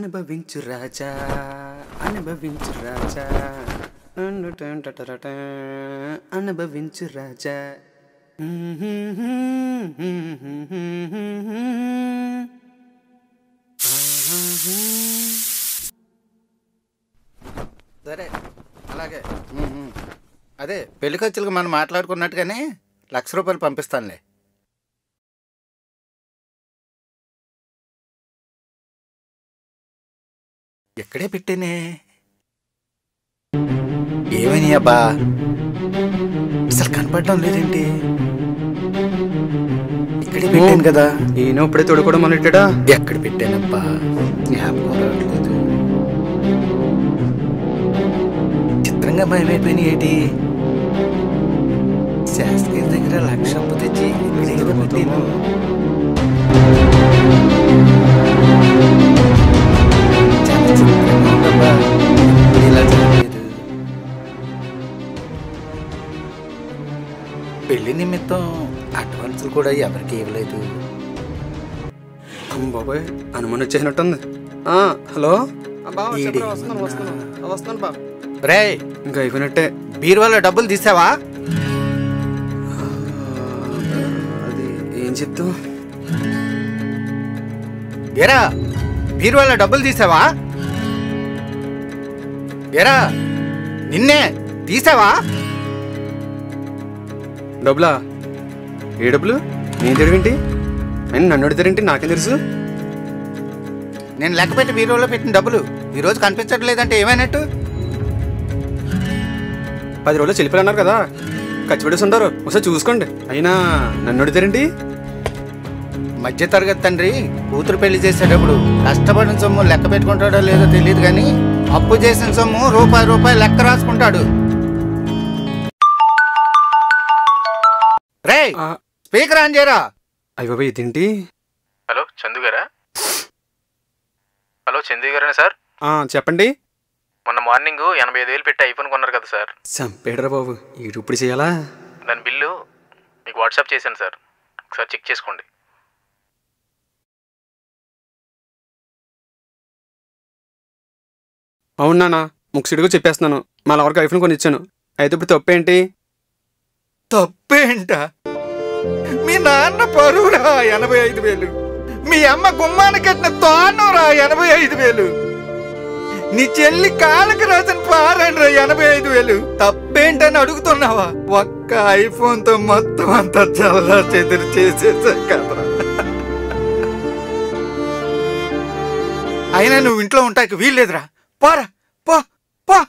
అనుభవించు రాజా అనుభవించు రాజా టటటటటటట, అనుభవించు రాజా సరే అలాగే ఉమ్, ఉమ్. అదే పెళ్లి ఖర్చులకు మనం మాట్లాడుకున్నట్టుగానే లక్ష రూపాయలు పంపిస్తానులే ఎక్కడే పెట్టేనే ఏమని అబ్బా అసలు కనపడడం లేదేంటి ఇక్కడే పెట్టాను కదా ఈయన ఇప్పుడే తోడుకోవడం మొదలెట్టాడా ఎక్కడ పెట్టానబ్బా జ్ఞాపకం రావట్లేదు చిత్రంగా భయమైపోయినాయి ఏంటి శాస్త్రి దగ్గర లక్ష అప్పు తెచ్చి ఇక్కడే కదా పెట్టాను చాలా చిత్రంగా ఉందబ్బా. ఎప్పుడు ఇలా జరగలేదు పెళ్లి నిమిత్తం అడ్వాన్సులు కూడా ఎవరికి ఇవ్వలేదు అమ్మ బాబాయ్ అనుమానం వచ్చేసినట్టుంది ఆ, హలో ఆ, బావ, ఈడి చెప్పరా, వస్తున్నాను ఏమన్నా? వస్తున్నాను ఆ, వస్తున్నాను బా రే ఇంకా అయిపోయినట్టే బీరువాలో డబ్బులు తీసావా అది ఏం చెప్తావు ఎరా బీరువాలో డబ్బులు తీసావా ఎరా నిన్నే తీసావా డబ్బులా ఏ డబ్బులు నేను తెలివింటి ఆయన నన్ను అడుగుతారేంటి నాకేం తెలుసు నేను లెక్క పెట్టి బీరువాలో పెట్టిన డబ్బులు ఈ రోజు కనిపించట్లేదంటే ఏమైనట్టు పది రోజులు చెల్లిపోయి అన్నారు కదా ఖర్చు పెట్టేసి ఉంటారు ఒకసారి చూసుకోండి అయినా నన్ను అడుగుతారేంటి మధ్య తరగతి తండ్రి కూతురు పెళ్లి చేసేటప్పుడు కష్టపడిన సొమ్ము లెక్క పెట్టుకుంటాడో లేదో తెలియదు కానీ అప్పు చేసిన సొమ్ము రూపాయి రూపాయి లెక్క రాసుకుంటాడు రే ఆ, స్పీకర్ ఆన్ చేయరా అయ్య బాబాయ్ ఇదేంటి హలో చందు గారా హలో చందు గారేనా సార్ ఆ, చెప్పండి మొన్న మార్నింగ్ ఎనభై ఐదు వేలు పెట్టి ఐఫోన్ కొన్నారు కదా సార్ చంపేడరా బాబు ఈ ఇప్పుడు చేయాలా దాని బిల్లు మీకు వాట్సాప్ చేశాను సార్ ఒకసారి చెక్ చేసుకోండి అవును నాన్న ముక్సిడిగా చెప్పేస్తున్నాను మా లవర్కి ఐఫోన్ కొని ఇచ్చాను అయితే ఇప్పుడు తప్పేంటి తప్పేంట మీ నాన్న పరువురా ఎనభై ఐదు వేలు మీ అమ్మ గుమ్మానికి కట్టిన తోరణంరా ఎనభై ఐదు వేలు నీ చెల్లి కాళ్ళకి రాసిన పారండ్రా ఎనభై ఐదు వేలు తప్పేంటని అడుగుతున్నావా ఒక్క ఐఫోన్ తో మొత్తం అంతా చల్లరా చెదిరి చేసేసా కదరా అయినా నువ్వు ఇంట్లో ఉంటాకి వీల్లేదురా పోరా పో పో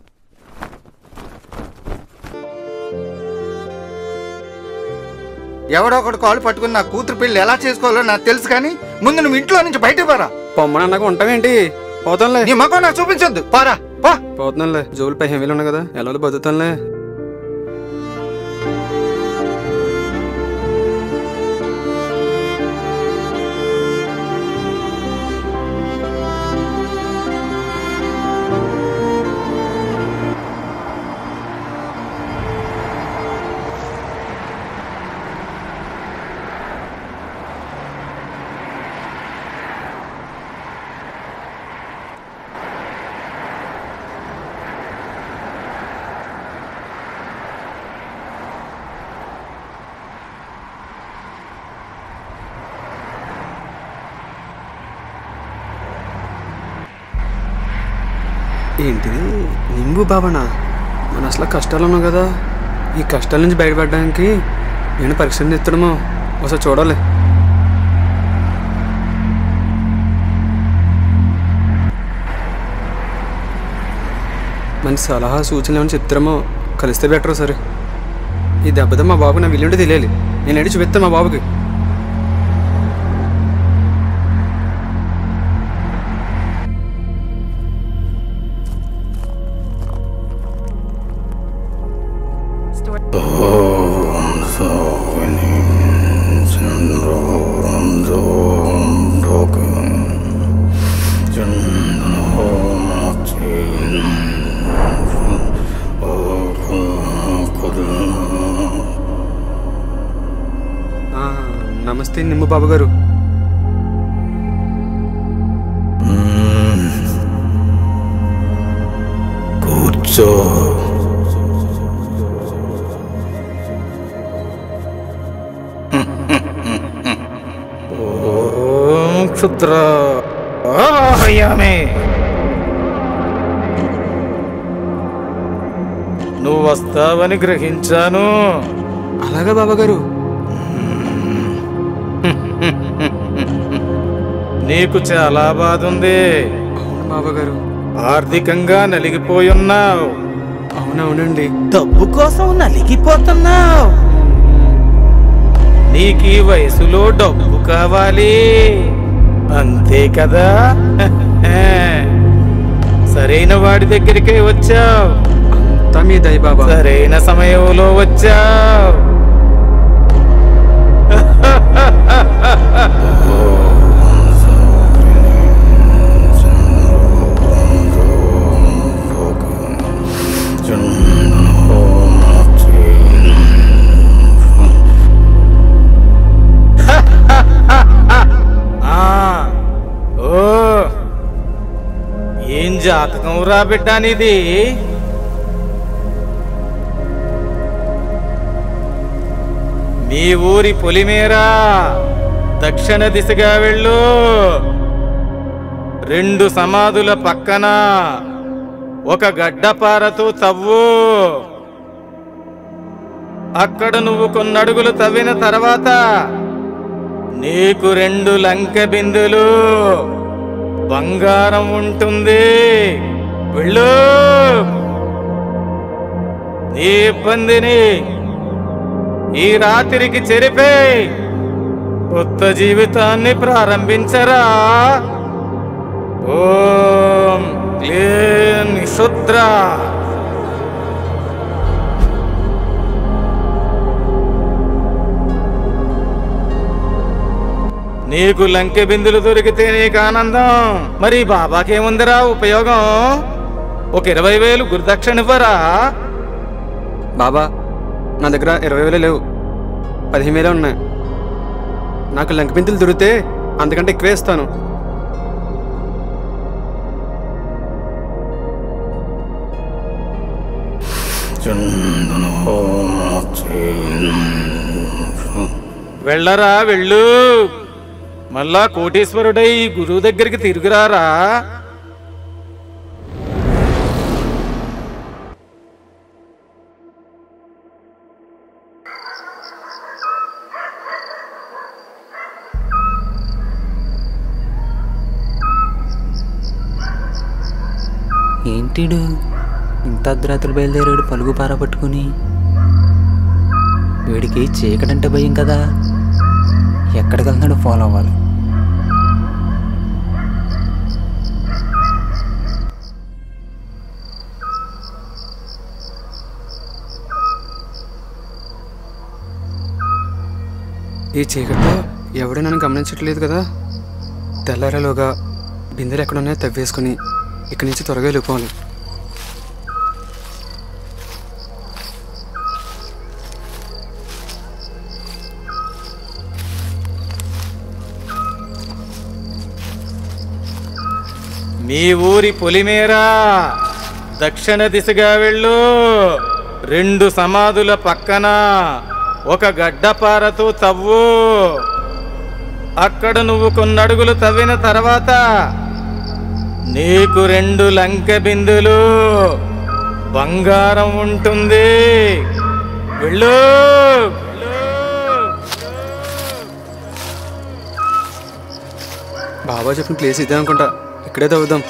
ఎవడో ఒకడు కాలు పట్టుకుని నా కూతురు పెళ్లి ఎలా చేసుకోవాలో నాకు తెలుసు కానీ ముందు నువ్వు ఇంట్లో నుంచి బయటకు పోరా పొమ్మని అన్నాక ఉంటావేంటి పోతానులే నీ ముఖం నాకు చూపించొద్దు పోరా పో పోతున్నానులే జోలు పదిహేను వేలు ఉన్నాయి కదా ఎలా బతుకుతానులే ఏంటిది నింబు బాబనా మన అసలు కష్టాలు ఉన్నావు కదా ఈ కష్టాల నుంచి బయటపడడానికి నేను పరీక్షలు ఎత్తడమో ఒకసారి చూడాలి మంచి సలహా సూచనలు ఏమైనా చెప్తారేమో కలిస్తే బెటర్ సరే ఈ దెబ్బతో మా బాబు నా విలుంటే తెలియాలి నేను ఏంటి చూపిస్తాను మా బాబుకి ఆ, నమస్తే నిమ్ము బాబు గారు మ్మ్. కూర్చో ఓం క్షుద్ర ఆవాహయామి నువ్వు వస్తావని గ్రహించాను అలాగా బాబాగారు నీకు చాలా బాధ ఉంది అవును బాబాగారు ఆర్థికంగా నలిగిపోయున్నావు అవునవునండి డబ్బు కోసం నలిగిపోతున్నావు నీకు ఈ వయసులో డబ్బు కావాలి అంతే కదా సరైన వాడి దగ్గరికే వచ్చావు అంతా మీ దయ బాబా సరైన సమయంలో వచ్చావు ఆ, ఓ ఏం జాతకం రా బిడ్డ నీది మీ ఊరి పొలిమేరా దక్షిణ దిశగా వెళ్ళు రెండు సమాధుల పక్కన ఒక గడ్డపారతో తవ్వు అక్కడ నువ్వు కొన్నడుగులు తవ్విన తర్వాత నీకు రెండు లంక బిందులు బంగారం ఉంటుంది వెళ్ళు నీ ఇబ్బందిని ఈ రాత్రికి చెరిపే కొత్త జీవితాన్ని ప్రారంభించరా ఓం క్లీం శుద్ర నీకు లంకె బిందులు దొరికితే నీకు ఆనందం మరి బాబాకేముందిరా ఉపయోగం ఒక ఇరవై వేలు గురుదక్షిణ ఇవ్వరా బాబా నా దగ్గర ఇరవై వేలు లేవు పదిహేను వేలే ఉన్నాయి నాకు లంక పింతులు దొరికితే అంతకంటే ఎక్కువే ఇస్తాను వెళ్ళరా వెళ్ళు మళ్ళా కోటీశ్వరుడై గురువు దగ్గరికి తిరుగురారా ఏంటిడు ఇంత అర్ధరాత్రులు బయలుదేరాడు పలుగు పార పట్టుకుని వీడికి చీకటంటే భయం కదా ఎక్కడికి వెళ్తున్నాడు ఫాలో అవ్వాలి ఈ చీకట్లో ఎవడూ నన్ను గమనించట్లేదు కదా తెల్లారేలోగా బిందెలు ఎక్కడున్నాయో తవ్వేసుకుని ఇక్కడి నుంచి త్వరగా వెళ్ళిపోవాలి మీ ఊరి పొలిమేరా దక్షిణ దిశగా వెళ్ళు రెండు సమాధుల పక్కన ఒక గడ్డపారతో తవ్వు అక్కడ నువ్వు కొన్నడుగులు తవ్విన తర్వాత నీకు రెండు లంక బిందులు బంగారం ఉంటుంది వెళ్ళు బాబా చెప్పిన ప్లేస్ ఇదే అనుకుంటా ఇక్కడే తవ్వుదాం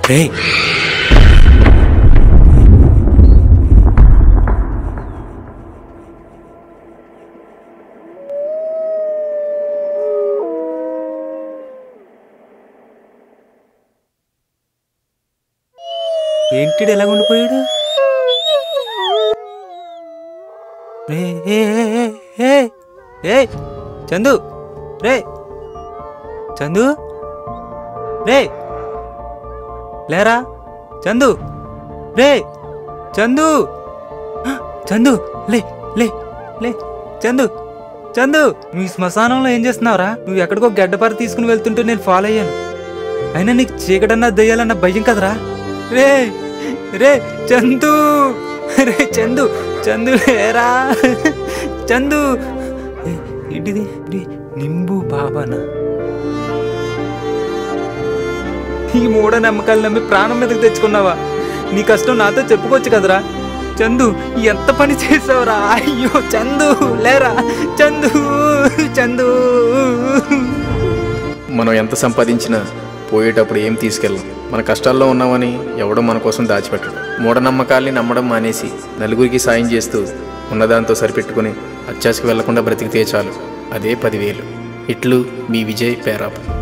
రే ఏంటిడు ఎలా ఉండిపోయాడు రే ఏ ఏ, ఏ, ఏ, ఏ, చందు రే చందు రే లేరా చందు రే చందు చందు లే లే లే చందు చందు నువ్వు ఈ శ్మశానంలో ఏం చేస్తున్నావురా నువ్వు ఎక్కడికో గడ్డపార తీసుకుని వెళ్తుంటే నేను ఫాలో అయ్యాను అయినా నీకు చీకటన్నా దయ్యాలన్న భయం కదరా రే రే చందు రే చందు చందు లేరా చందు ఏ, ఏంటిది ఇది నింబు బాబానా ఈ మూఢ నమ్మకాలు నమ్మి ప్రాణం మీదకి తెచ్చుకున్నావా నీ కష్టం నాతో చెప్పుకోవచ్చు కదరా చందు ఎంత పని చేసావురా అయ్యో చందు లేరా చందు చందు మనం ఎంత సంపాదించినా పోయేటప్పుడు ఏం తీసుకెళ్ళం మన కష్టాల్లో ఉన్నామని ఎవడో మన కోసం దాచిపెట్టడు మూఢనమ్మకాల్ని నమ్మడం మానేసి నలుగురికి సాయం చేస్తూ ఉన్నదాంతో సరిపెట్టుకుని అత్యాశకు వెళ్లకుండా బ్రతికితే చాలు అదే పదివేలు ఇట్లు మీ విజయ్ పేరాపు